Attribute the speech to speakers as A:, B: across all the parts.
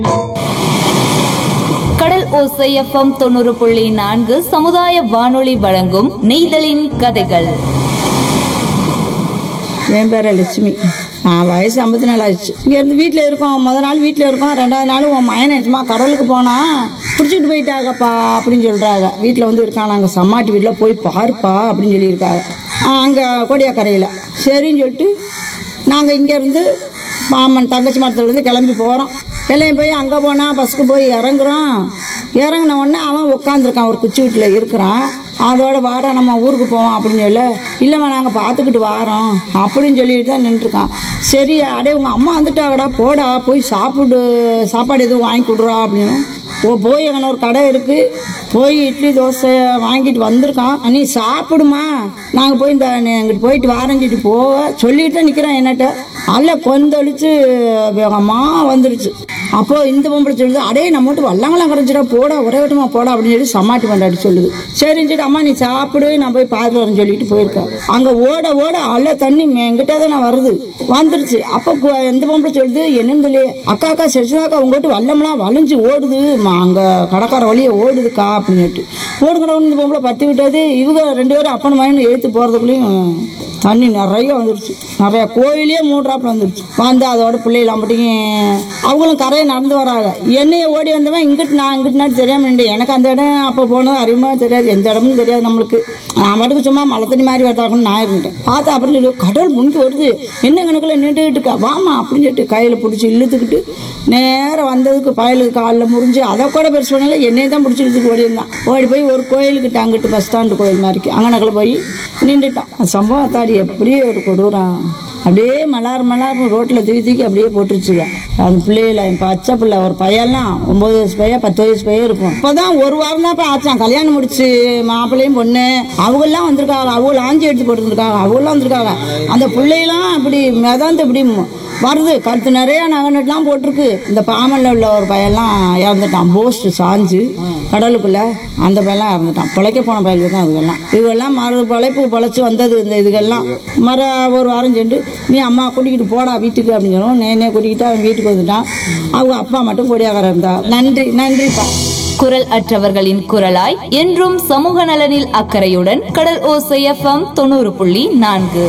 A: கடல் ஓசை எஃப்எம் தொண்ணூறு புள்ளி நான்கு சமுதாய வானொலி வழங்கும் நெய்தலின் கதைகள்
B: என் பேர் லட்சுமி நான் வயசு ஐம்பத்தி நாலு ஆச்சு இங்கேருந்து வீட்டில் இருக்கோம் முத நாள் வீட்டில் இருக்கோம் ரெண்டாவது நாள் உன் மயனை சும்மா கடலுக்கு போனா பிடிச்சிட்டு போயிட்டாங்கப்பா அப்படின்னு சொல்கிறாங்க வீட்டில் வந்து இருக்கான் நாங்கள் சம்மாட்டி வீட்டில் போய் பாருப்பா அப்படின்னு சொல்லியிருக்காங்க அங்கே கோடியாக்கரையில் சரின்னு சொல்லிட்டு நாங்கள் இங்கேருந்து மாமன் தங்கச்சி மரத்துலேருந்து கிளம்பி போகிறோம் கிளம்பி போய் அங்கே போனால் பஸ்ஸுக்கு போய் இறங்குறோம் இறங்கின உடனே அவன் உட்காந்துருக்கான் ஒரு குச்சி வீட்டில் இருக்கிறான் அதோட வாடா நம்ம ஊருக்கு போவோம் அப்படின்னு சொல்ல இல்லைம்மா நாங்கள் பார்த்துக்கிட்டு வாரோம் அப்படின்னு சொல்லிட்டு தான் நின்றுருக்கான் சரி அடே உங்கள் அம்மா வந்துட்டாங்கடா போடா போய் சாப்பிடு சாப்பாடு எதுவும் வாங்கி கொடுறா அப்படின்னு ஓ போய் அங்கே ஒரு கடை இருக்கு போய் இட்லி தோசை வாங்கிட்டு வந்திருக்கான் நீ சாப்பிடுமா நாங்கள் போய் இந்த எங்கிட்டு போயிட்டு வாரேன்னு சொல்லிட்டு போக சொல்லிட்டு தான் நிற்கிறோம் என்னட்ட அல்ல கொந்தளிச்சு வேகமா வந்துருச்சு அப்போ இந்த பொம்பளை சொல்லுது அடே நம்ம மட்டும் வல்லங்களாம் கரைஞ்சிடா போடா ஒரே வட்டமா போடா அப்படின்னு சொல்லி சமாட்டி கொண்டாடி சொல்லுது சரின்னு சொல்லிட்டு அம்மா நீ சாப்பிடு நான் போய் பார்த்து வரேன்னு சொல்லிட்டு போயிருக்கேன் அங்க ஓட ஓட அல்ல தண்ணி என்கிட்ட தான் நான் வருது வந்துருச்சு அப்போ கு- இந்த பொம்பளை சொல்லுது என்னன்னு சொல்லி அக்கா அக்கா சரிசாக்கா உங்ககிட்ட வல்லம்லாம் வளைஞ்சு ஓடுது ம, அங்க கடற்கரை வழியே ஓடுதுக்கா அப்படின்னு சொல்லிட்டு ஓடுங்கிறவங்க இந்த பொம்பளை பத்தி விட்டது இவங்க ரெண்டு பேரும் அப்பன் மகன் எழுத்து போறதுக்குள்ளேயும் தண்ணி நிறைய வந்துருச்சு நிறைய கோயிலே மூன்றாப்புல வந்துருச்சு வந்து அதோட பிள்ளைகள் அம்பட்டியும் அவங்களும் கரையை நடந்து வராங்க என்னைய ஓடி வந்தவன் இங்கிட்டு நான் இங்கிட்டு நான் தெரியாம நின்று எனக்கு அந்த இடம் அப்போ போனது அறிவுமா தெரியாது எந்த இடமும் தெரியாது நம்மளுக்கு நான் மட்டுக்கு சும்மா மழை தண்ணி மாதிரி வரதாகணும் நான் இருந்துட்டேன் பார்த்தா அப்புறம் சொல்லி கடல் முன்கி வருது என்ன கணக்கில் நின்றுக்கிட்டு இருக்கா வாமா அப்படின்னு சொல்லிட்டு கையில் பிடிச்சி இழுத்துக்கிட்டு நேரம் வந்ததுக்கு பயலுக்கு காலில் முறிஞ்சு அதை கூட பெருசு பண்ணல என்னையை தான் பிடிச்சி இழுத்துக்கு ஓடி இருந்தான் ஓடி போய் ஒரு கோயிலுக்கிட்ட அங்கிட்டு பஸ் ஸ்டாண்டு கோயில் மாதிரிக்கு அங்கனக்கில் போய் நின்றுட்டான் அந்த சம்பவம் தாடி எப்படியே ஒரு கொடூரம் அப்படியே மலார் மலார் ரோட்டில் தூக்கி தூக்கி அப்படியே போட்டுருச்சுங்க அந்த பிள்ளைகள என் பச்சை பிள்ளை ஒரு பையன்லாம் ஒன்பது வயசு பையன் பத்து வயசு பையன் இருக்கும் இப்போதான் ஒரு வாரம் தான் இப்போ ஆச்சான் கல்யாணம் முடிச்சு மாப்பிள்ளையும் பொண்ணு அவங்கெல்லாம் வந்திருக்காங்க அவங்க ஆஞ்சி எடுத்து போட்டுருக்காங்க அவங்களாம் வந்திருக்காங்க அந்த பிள்ளைலாம் இப்படி மிதந்து இப்படி மு- வருது கழுத்து நிறைய நகை நட்டுலாம் போட்டிருக்கு இந்த பாமல்ல உள்ள ஒரு பையன்லாம் இறந்துட்டான் போஸ்ட் சாஞ்சு கடலுக்குள்ள அந்த பையன்லாம் இறந்துட்டான் பிழைக்க போன பயிலுக்கு தான் அதுக்கெல்லாம் இதுவெல்லாம் மறு பிழைப்பு பிழைச்சி வந்தது இந்த இதுகெல்லாம் மர ஒரு வாரம் சென்று நீ அம்மா கூட்டிக்கிட்டு போடா வீட்டுக்கு அப்படின்னு சொன்னோம் நேனே கூட்டிக்கிட்டு அவன் வீட்டுக்கு வந்துட்டான் அவங்க அப்பா மட்டும் கொடியாகர இருந்தா நன்றி நன்றிப்பா
A: குரல் அற்றவர்களின் குரலாய் என்றும் சமூக நலனில் அக்கறையுடன் கடல் ஓசை எஃப்எம் தொண்ணூறு புள்ளி நான்கு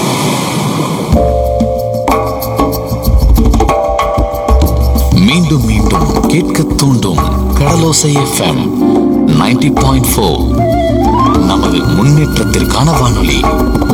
C: மீண்டும் மீண்டும் கேட்க தூண்டும் கடலோசை எஃப்எம் 90.4 பாயிண்ட் நமது முன்னேற்றத்திற்கான வானொலி